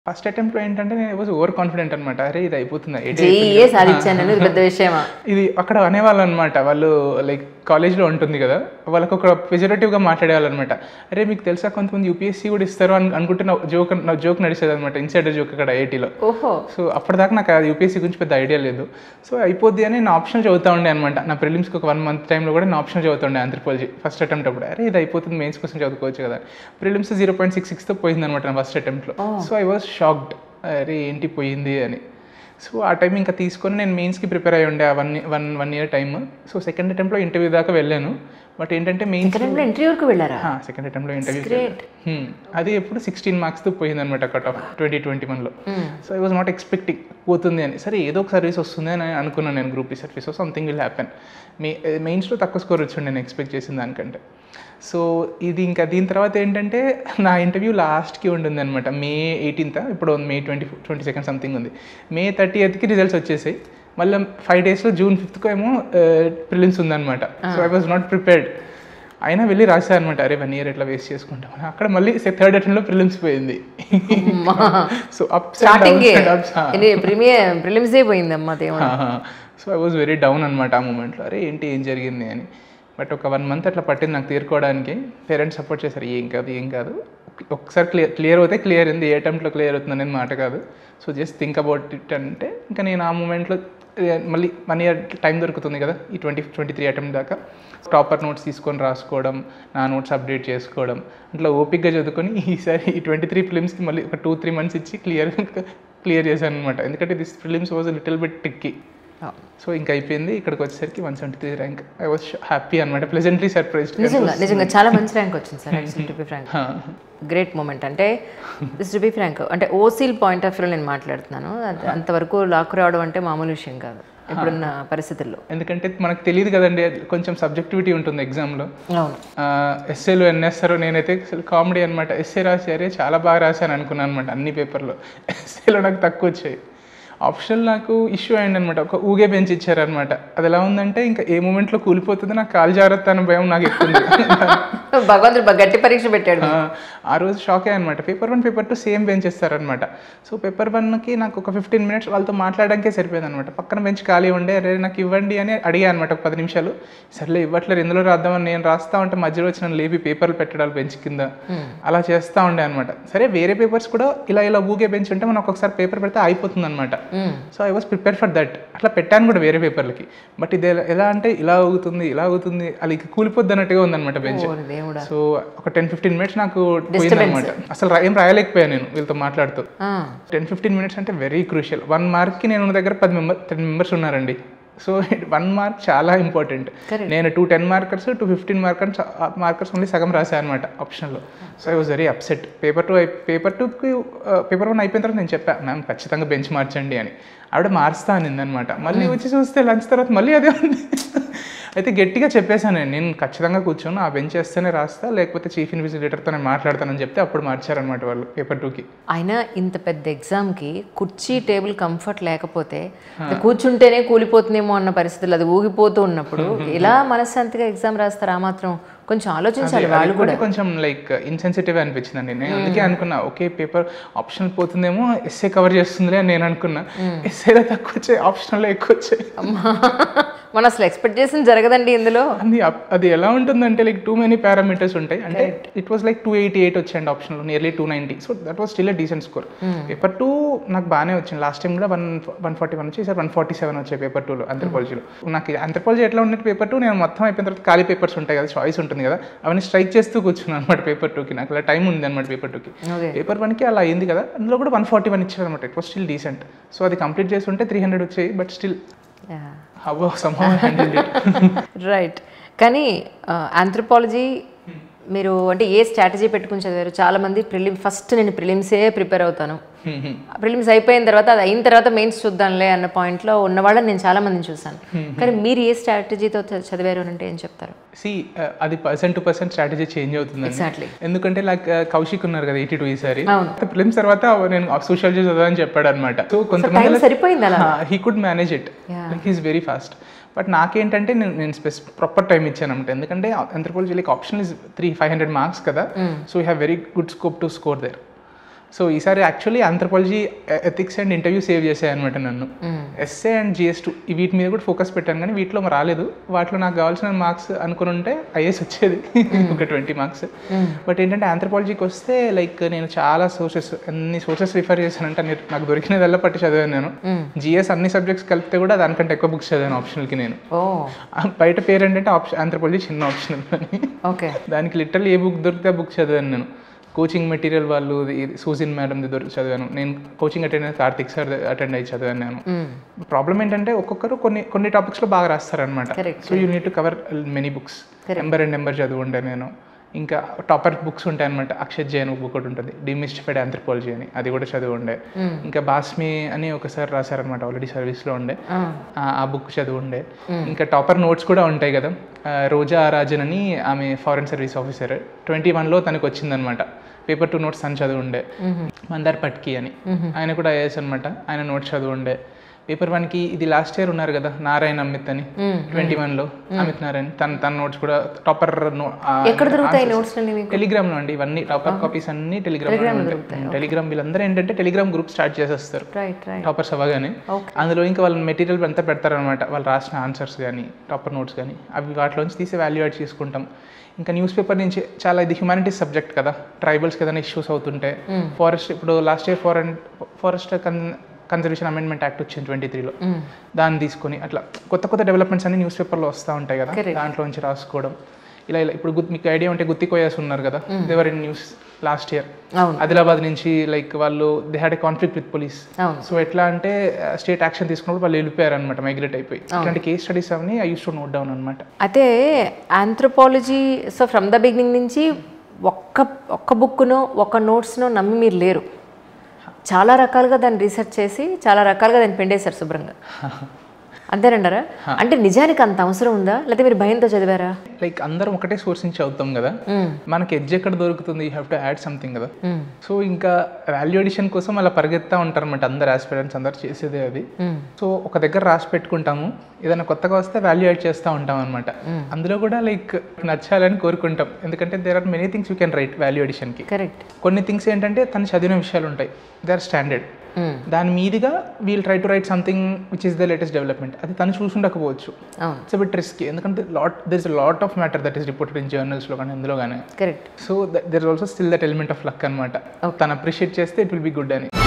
First అటెంప్ట్లో ఏంటంటే నేను was over confident అనమాట అరే ఇది అయిపోతుంది ఎయిట్ జేఈఏ సాధించాను అనేది పెద్ద విషయమా ఇది అక్కడ అనేవాళ్ళు అనమాట వాళ్ళు లైక్ కాలేజ్లో ఉంటుంది కదా వాళ్ళకి ఒక పెజరేటివ్గా మాట్లాడేవాళ్ళు అనమాట అరే మీకు తెలుసా కొంతమంది యూపీఎస్సీ కూడా ఇస్తారు అని అనుకుంటే నా జోక్ నా జోక్ నడిచేది అనమాట ఇన్సైడర్ జోక్ అక్కడ ఐఐటీలో ఓహో సో అప్పటిదాకా నాకు అది యూపీఎస్సీ గురించి పెద్ద ఐడియా లేదు సో అయిపోద్ది అని నేను ఆప్షన్ చదువుతా ఉండే అనమాట నా ప్రిలిమ్స్కి ఒక వన్ మంత్ టైంలో కూడా నేను ఆప్షన్ చదువుతుండే ఆంథ్రపాలజీ ఫస్ట్ అటెంప్ట్ అప్పుడు అరే ఇది అయిపోతుంది మెయిన్స్ కోసం చదువుకోవచ్చు కదా ప్రిలిమ్స్ జీరో పాయింట్ సిక్స్ సిక్స్తో పోయింది అనమాట నా ఫస్ట్ అటెంప్ట్లో సో ఐ వాజ్ షాక్డ్ అరే ఏంటి పోయింది అని సో ఆ టైం ఇంకా తీసుకొని నేను మెయిన్స్కి ప్రిపేర్ అయ్యి ఉండే ఆ one one one year time so second అటెంప్ట్లో ఇంటర్వ్యూ దాకా వెళ్ళాను బట్ ఏంటంటే మెయిన్స్ టైంలో ఇంటర్వ్యూ వరకు వెళ్ళారా సెకండ్ అటెంప్ట్లో ఇంటర్వ్యూ గ్రేట్ అది ఎప్పుడు సిక్స్టీన్ మార్క్స్తో పోయింది అనమాట కట్ ఆఫ్ ట్వంటీ ట్వంటీ వన్లో so I was not expecting పోతుంది అని సరే ఏదో ఒక సర్వీస్ వస్తుంది అని అనుకున్నాను నేను group service something will happen మీ మెయిన్స్లో తక్కువ స్కోర్ వచ్చింది నేను ఎక్స్పెక్ట్ చేసిన దానికంటే సో ఇది ఇంకా దీని తర్వాత ఏంటంటే నా ఇంటర్వ్యూ లాస్ట్కి ఉండింది అనమాట మే ఎయిటీన్త్ ఇప్పుడు May twenty twenty second something ఉంది మే థర్టీ ఎయిత్కి రిజల్ట్స్ వచ్చేసాయి మళ్ళీ ఫైవ్ డేస్లో జూన్ ఫిఫ్త్కో ఏమో ప్రిలిమ్స్ ఉందన్నమాట so I was not prepared అయినా వెళ్ళి రాశా అనమాట అరే వన్ ఇయర్ ఎట్లా వేస్ట్ చేసుకుంటాం అని. అక్కడ మళ్ళీ థర్డ్ అటెంప్ట్లో ప్రిలిమ్స్ పోయింది సో అప్స్ స్టార్టింగ్ ప్రీమియర్ ప్రిలిమ్స్ ఏ పోయిందమ్మా దేవుడు so I was very down అనమాట ఆ మూమెంట్లో అరే ఏంటి ఏం జరిగింది అని బట్ ఒక వన్ మంత్ అట్లా పట్టింది నాకు తీరుకోవడానికి పేరెంట్స్ సపోర్ట్ చేశారు ఏం కాదు ఏం కాదు ఒకసారి క్లియర్ క్లియర్ అవుతే క్లియర్ అయింది ఏ అటెంప్ట్లో క్లియర్ అవుతుంది అనేది మాట కాదు so just think about it అంటే ఇంకా నేను ఆ మూమెంట్లో మళ్ళీ వన్ ఇయర్ టైం దొరుకుతుంది కదా ఈ ట్వంటీ ట్వంటీ త్రీ అటెంప్ట్ దాకా ప్రాపర్ నోట్స్ తీసుకొని రాసుకోవడం నా నోట్స్ అప్డేట్ చేసుకోవడం అట్లా ఓపిక్గా చదువుకొని ఈసారి ఈ ట్వంటీ త్రీ ఫిలిమ్స్కి మళ్ళీ ఒక టూ త్రీ మంత్స్ ఇచ్చి క్లియర్ క్లియర్ చేశాను అనమాట ఎందుకంటే this prelims was little bit tricky so ఇంకా అయిపోయింది ఇక్కడికి వచ్చేసరికి one seventy three rank I was happy అనమాట ప్లెజెంట్లీ సర్ప్రైజ్ నిజంగా నిజంగా చాలా మంచి ర్యాంక్ వచ్చింది sir actually to be frank great moment అంటే దిస్ టు బి ఫ్రాంక్ అంటే ఓసీల్ పాయింట్ ఆఫ్ వ్యూలో నేను మాట్లాడుతున్నాను అది అంతవరకు లాక్ రావడం అంటే మామూలు విషయం కాదు ఇప్పుడున్న పరిస్థితుల్లో ఎందుకంటే మనకు తెలియదు కదండి కొంచెం సబ్జెక్టివిటీ ఉంటుంది ఎగ్జామ్లో అవును ఎస్ఏలు ఎన్ఎస్ఆర్ నేనైతే అసలు కామెడీ అనమాట ఎస్ఏ రాశారే చాలా బాగా రాశాను అనుకున్నాను అనమాట అన్ని పేపర్లో ఎస్ఏలో నాకు తక్కువ వచ్చాయి ఆప్షనల్ నాకు ఇష్యూ అయింది అనమాట ఒక ఊగే బెంచ్ ఇచ్చారనమాట అది ఎలా ఉందంటే ఇంకా ఏ మూమెంట్లో కూలిపోతుందో నాకు కాలు జాగ్రత్త అనే భయం నాకు ఎక్కువ భగవంతుడు బాగా గట్టి పరీక్ష పెట్టాడు ఆ, ఆ రోజు షాక్ అనమాట paper one paper two same bench ఇస్తారనమాట సో పేపర్ వన్కి నాకు ఒక ఫిఫ్టీన్ మినిట్స్ వాళ్ళతో మాట్లాడడానికే సరిపోయింది అనమాట పక్కన బెంచ్ ఖాళీ ఉండే అరే నాకు ఇవ్వండి అని అడిగా అనమాట ఒక పది నిమిషాలు సర్లే ఇవ్వట్లేదు ఇందులో రాద్దామని నేను రాస్తా ఉంటే మధ్యలో వచ్చిన లేపి పేపర్లు పెట్టడాలు బెంచ్ కింద అలా చేస్తూ ఉండే అనమాట సరే వేరే పేపర్స్ కూడా ఇలా ఇలా ఊగే బెంచ్ ఉంటే మనం ఒక్కొక్కసారి పేపర్ పెడితే అయిపోతుంది అనమాట so I was prepare for that అట్లా పెట్టాను కూడా వేరే పేపర్లకి బట్ ఇది ఎలా- ఎలా అంటే ఇలా అవుతుంది ఇలా అవుతుంది అది ఇక కూలిపోద్ది అన్నట్టుగా ఉందన్నమాట బెంచ్ ఓరి దేవుడా సో ఒక టెన్ ఫిఫ్టీన్ మినిట్స్ నాకు పోయిందనమాట అసలు రా- ఏం రాయలేకపోయాను నేను వీళ్ళతో మాట్లాడుతూ ఆ, టెన్ ఫిఫ్టీన్ మినిట్స్ అంటే వెరీ క్రూషియల్ వన్ మార్క్కి నేను ఉన్న దగ్గర పది మెంబర్ టెన్ మెంబర్స్ ఉన్నారండి సో వన్ మార్క్ చాలా ఇంపార్టెంట్ Correct. నేను two ten markers two fifteen markers markers only సగం రాశాను అనమాట ఆప్షన్లో so I was very upset paper two paper టూకి పేపర్ వన్ అయిపోయిన తర్వాత నేను చెప్పాను మ్యామ్ ఖచ్చితంగా బెంచ్ మార్చండి అని ఆవిడ మారుస్తా అనింది అనమాట మళ్ళీ వచ్చి చూస్తే లంచ్ తర్వాత మళ్ళీ అదే ఉంది అయితే గట్టిగా చెప్పేశాను నేను నేను ఖచ్చితంగా కూర్చొని ఆ బెంచ్ వేస్తేనే రాస్తా లేకపోతే చీఫ్ ఇన్విజిలేటర్తో నేను మాట్లాడతానని చెప్తే అప్పుడు మార్చారనమాట వాళ్ళు పేపర్ టూకి అయినా ఇంత పెద్ద ఎగ్జామ్కి కుర్చీ టేబుల్ కంఫర్ట్ లేకపోతే అది కూర్చుంటేనే కూలిపోతుందేమో అన్న పరిస్థితులు అది ఊగిపోతూ ఉన్నప్పుడు ఇలా మనశ్శాంతిగా ఎగ్జామ్ రాస్తారు ఆ మాత్రం కొంచెం ఆలోచించాలి వాళ్ళు కూడా కూడా కొంచెం లైక్ ఇన్సెన్సిటివ్ అనిపించిందండి నేను అందుకే అనుకున్నా ఓకే పేపర్ ఆప్షనల్ పోతుందేమో ఎస్ఏ కవర్ చేస్తుందిలే అని నేను అనుకున్నా ఎస్ఏలో తక్కువ వచ్చాయి ఆప్షనల్లో ఎక్కువ వచ్చాయి అమ్మా మనం అసలు ఎక్స్పెక్ట్ చేసింది జరగదండి ఇందులో అది అప్- అది ఎలా ఉంటుందంటే లైక్ టూ మెనీ పారామీటర్స్ ఉంటాయి అంటే it was like two eighty eight వచ్చాయండి ఆప్షన్లో nearly two ninety so that was still decent score paper two నాకు బాగానే వచ్చింది లాస్ట్ టైం కూడా వన్ వన్ ఫార్టీ వన్ వచ్చి సార్ వన్ ఫార్టీ సెవెన్ వచ్చాయి పేపర్ టూలో ఆంథ్రపాలజీలో నాకు ఆంథ్రపాలజీ ఎట్లా ఉన్నట్టు పేపర్ టూ నేను మొత్తం అయిపోయిన తర్వాత ఖాళీ పేపర్స్ ఉంటాయి కదా చాయిస్ ఉంటుంది కదా అవన్నీ స్ట్రైక్ చేస్తూ కూర్చున్నాను అనమాట పేపర్ టూకి నాకు అలా టైం ఉంది అనమాట పేపర్ టూకి ఓకే పేపర్ వన్కి అలా అయింది కదా అందులో కూడా వన్ ఫార్టీ వన్ ఇచ్చారు అనమాట it was still decent so అది కంప్లీట్ చేసి ఉంటే త్రీ హండ్రెడ్ వచ్చాయి but still how somehow handle right కానీ ఆంథ్రపాలజీ మీరు అంటే ఏ స్ట్రాటజీ పెట్టుకుని చదివారు చాలా మంది ప్రిలిమ్ ఫస్ట్ నేను ప్రిలిమ్సే ప్రిపేర్ అవుతాను ప్రిలిమ్స్ అయిపోయిన తర్వాత అది అయిన తర్వాత మెయిన్స్ చూద్దాంలే అన్న పాయింట్లో ఉన్న వాళ్ళని నేను చాలా మందిని చూసాను కానీ మీరు ఏ స్ట్రాటజీతో చదివారు అని అంటే ఏం చెప్తారు సి అది person to person strategy change అవుతుంది ఎగ్జాక్ట్లీ ఎందుకంటే లైక్ కౌశిక్ ఉన్నారు కదా ఎయిటీ టూ ఈసారి అవును. ఫిలిమ్స్ తర్వాత నేను సోషియాలజీ చదవని చెప్పాడు అనమాట సో టైం కొంతమంది సరిపోయింది అలా he could manage it Yeah. Like he's very fast but నాకేంటంటే నేను నేను స్పెసిఫిక్ ప్రాపర్ టైం ఇచ్చాను అనమాట ఎందుకంటే anthropology like option is three five hundred marks కదా so you have very good scope to score there so ఈసారి actually anthropology ethics and interview save చేసాయి అనమాట నన్ను ఎస్ఏ అండ్ జిఎస్ టూ వీటి మీద కూడా ఫోకస్ పెట్టాను కానీ వీటిలో రాలేదు వాటిలో నాకు కావాల్సిన మార్క్స్ అనుకుని ఉంటే ఐఎస్ వచ్చేది ఒక ట్వంటీ మార్క్స్ బట్ ఏంటంటే ఆంథ్రపాలజీకి వస్తే లైక్ నేను చాలా సోర్సెస్ అన్ని సోర్సెస్ రిఫర్ చేశానంటే అన్ని నాకు దొరికినదల్లా పట్టి చదివాను నేను జిఎస్ అన్ని సబ్జెక్ట్స్ కలిపితే కూడా దానికంటే ఎక్కువ బుక్స్ చదివాను ఆప్షనల్కి నేను ఓ ఆ బయట పేరు ఏంటంటే ఆప్షన్ ఆంథ్రపాలజీ చిన్న ఆప్షనల్ అని ఓకే దానికి లిటరల్ ఏ బుక్ దొరికితే ఆ బుక్ చదివాను నేను కోచింగ్ మెటీరియల్ వాళ్ళు ఇది సూజిన్ మేడంది దొరికి చదివాను నేను కోచింగ్ అటెండ్ అయిన కార్తిక్ సార్ అటెండ్ అయ్యి చదివాను నేను ప్రాబ్లం ఏంటంటే ఒక్కొక్కరు కొన్ని కొన్ని టాపిక్స్లో బాగా రాస్తారనమాట Correct, so you need to cover many books number and number చదువుండే నేను ఇంకా టాపర్ బుక్స్ ఉంటాయన్నమాట అక్షయ్ జైన్ ఒక బుక్ ఒకటి ఉంటుంది డిమిస్టిఫైడ్ ఆంథ్రపాలజీ అని అది కూడా చదివి ఉండే ఇంకా బాస్మి అని ఒకసారి రాశారనమాట ఆల్రెడీ సర్వీస్లో ఉండే ఆ- ఆ బుక్ చదివి ఉండే ఇంకా టాపర్ నోట్స్ కూడా ఉంటాయి కదా ఆ, రోజా రాజన్ అని ఆమె ఫారెన్ సర్వీస్ ఆఫీసర్ ట్వంటీ వన్లో తనకు వచ్చిందనమాట పేపర్ టూ నోట్స్ తను చదివి ఉండే మందార్ పట్కి అని ఆయన కూడా ఐఏఎస్ అనమాట ఆయన నోట్స్ చదివి ఉండే పేపర్ వన్కి ఇది లాస్ట్ ఇయర్ ఉన్నారు కదా నారాయణ అమిత్ అని ట్వంటీ వన్లో అమిత్ నారాయణ్ తన తన నోట్స్ కూడా టాపర్ ఎక్కడ దొరుకుతాయి నోట్స్ అండి మీకు టెలిగ్రామ్ లో అండి ఇవన్నీ టాపర్ కాపీస్ అన్ని టెలిగ్రామ్ లో ఉంటాయి టెలిగ్రామ్ వీళ్ళందరూ ఏంటంటే టెలిగ్రామ్ గ్రూప్ స్టార్ట్ చేసేస్తారు రైట్ రైట్ టాపర్స్ అవ్వగానే అందులో ఇంకా వాళ్ళ మెటీరియల్ అంతా పెడతారనమాట వాళ్ళు రాసిన ఆన్సర్స్ కానీ టాపర్ నోట్స్ కానీ అవి వాటిలోంచి తీసి వాల్యుయేట్ చేసుకుంటాం ఇంకా న్యూస్ పేపర్ నుంచి చాలా ఇది హ్యుమానిటీస్ సబ్జెక్ట్ కదా ట్రైబల్స్కి ఏదైనా ఇష్యూస్ అవుతుంటే ఫారెస్ట్ ఇప్పుడు last year foreign forest conservation amendment act వచ్చింది ట్వంటీ త్రీలో దాన్ని తీసుకొని అట్లా కొత్త కొత్త డెవలప్మెంట్స్ అన్ని న్యూస్ పేపర్లో వస్తూ ఉంటాయి కదా దాంట్లో నుంచి రాసుకోవడం ఇలా ఇలా ఇప్పుడు గుత్- మీకు ఐడియా ఉంటే గుత్తి కోయాస్ ఉన్నారు కదా they were in news last year అవును ఆదిలాబాద్ నుంచి లైక్ వాళ్ళు they had a conflict with police అవును సో ఎట్లా అంటే స్టేట్ యాక్షన్ తీసుకున్నప్పుడు వాళ్ళు వెళ్ళిపోయారు అనమాట మైగ్రేట్ అయిపోయి ఇట్లాంటి కేస్ స్టడీస్ అవన్నీ I use to note down అనమాట అయితే anthropology so from the beginning నుంచి ఒక్క ఒక్క బుక్ను ఒక్క నోట్స్ను నమ్మి మీరు లేరు చాలా రకాలుగా దాన్ని రీసెర్చ్ చేసి చాలా రకాలుగా దాన్ని పెండేశారు శుభ్రంగా అంతేనంటారా అంటే నిజానికి అంత అవసరం ఉందా లేకపోతే మీరు భయంతో చదివారా లైక్ అందరం ఒకటే సోర్స్ నుంచి చదువుతాం కదా మనకి ఎడ్జ్ ఎక్కడ దొరుకుతుంది you have to add something కదా సో ఇంకా వాల్యూ ఎడిషన్ కోసం అలా పరిగెత్తా ఉంటారు అనమాట అందరు ఆస్పిరెంట్స్ అందరు చేసేదే అది సో ఒక దగ్గర రాసి పెట్టుకుంటాము ఏదైనా కొత్తగా వస్తే వాల్యూ యాడ్ చేస్తూ ఉంటాం అనమాట అందులో కూడా లైక్ నచ్చాలని కోరుకుంటాం ఎందుకంటే there are many things you can write value ఎడిషన్కి కరెక్ట్ కొన్ని థింగ్స్ ఏంటంటే తను చదివిన విషయాలు ఉంటాయి దే ఆర్ స్టాండర్డ్ దాని మీదుగా we'll try to write something which is the latest development అది తను చూసుండకపోవచ్చు అవును ఇట్స్ బిట్ రిస్కీ ఎందుకంటే lot there is lot of matter that is reported in జర్నల్స్లో కానీ ఇందులో కానీ correct so there is also still that element of luck అనమాట తను అప్రిషియేట్ చేస్తే ఇట్ విల్ బి గుడ్ అని